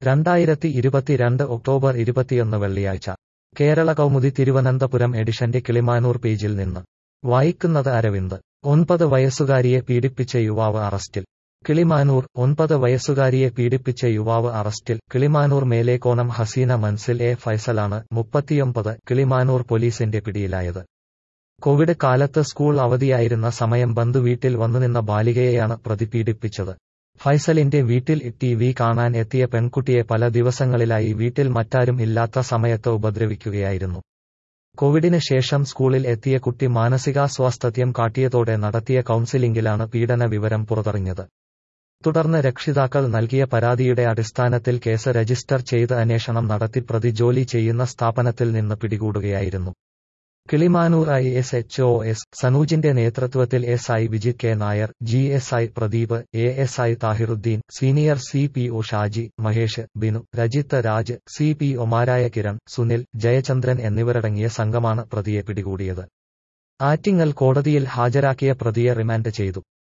രണ്ടായിരത്തി ഇരുപത്തിരണ്ട് ഒക്ടോബർ ഇരുപത്തിയൊന്ന് വെള്ളിയാഴ്ച കേരള കൗമുദി തിരുവനന്തപുരം എഡിഷന്റെ കിളിമാനൂർ പേജിൽ നിന്ന് വായിക്കുന്നത് അരവിന്ദ് ഒൻപത് വയസ്സുകാരിയെ പീഡിപ്പിച്ച യുവാവ് അറസ്റ്റിൽ കിളിമാനൂർ ഒൻപത് വയസ്സുകാരിയെ പീഡിപ്പിച്ച യുവാവ് അറസ്റ്റിൽ കിളിമാനൂർ മേലേക്കോണം ഹസീന മൻസിൽ എ ഫൈസലാണ് മുപ്പത്തിയൊമ്പത് കിളിമാനൂർ പോലീസിന്റെ പിടിയിലായത് കോവിഡ് കാലത്ത് സ്കൂൾ അവധിയായിരുന്ന സമയം ബന്ധുവീട്ടിൽ വന്നുനിന്ന ബാലികയെയാണ് പ്രതി പീഡിപ്പിച്ചത് ഫൈസലിന്റെ വീട്ടിൽ ടി വി കാണാൻ എത്തിയ പെൺകുട്ടിയെ പല ദിവസങ്ങളിലായി വീട്ടിൽ മറ്റാരും ഇല്ലാത്ത സമയത്ത് ഉപദ്രവിക്കുകയായിരുന്നു കോവിഡിന് ശേഷം സ്കൂളിൽ എത്തിയ കുട്ടി മാനസികാസ്വാസ്ഥ്യം കാട്ടിയതോടെ നടത്തിയ കൗൺസിലിംഗിലാണ് പീഡന വിവരം പുറത്തറിഞ്ഞത് തുടർന്ന് രക്ഷിതാക്കൾ നൽകിയ പരാതിയുടെ അടിസ്ഥാനത്തിൽ കേസ് രജിസ്റ്റർ ചെയ്ത് അന്വേഷണം നടത്തി പ്രതി ജോലി ചെയ്യുന്ന സ്ഥാപനത്തിൽ നിന്ന് പിടികൂടുകയായിരുന്നു Kilimanoor I S H O S സനൂജിന്റെ നേതൃത്വത്തിൽ S I Vijith K Nair G S I Pradeep A S I Thahiruddeen senior C P O Shaji Mahesh Binu Rajith Raj C P ഒമാരായ കിരൺ സുനിൽ ജയചന്ദ്രൻ എന്നിവരടങ്ങിയ സംഘമാണ് പ്രതിയെ പിടികൂടിയത് ആറ്റിങ്ങൽ കോടതിയിൽ ഹാജരാക്കിയ പ്രതിയെ റിമാൻഡ് ചെയ്തു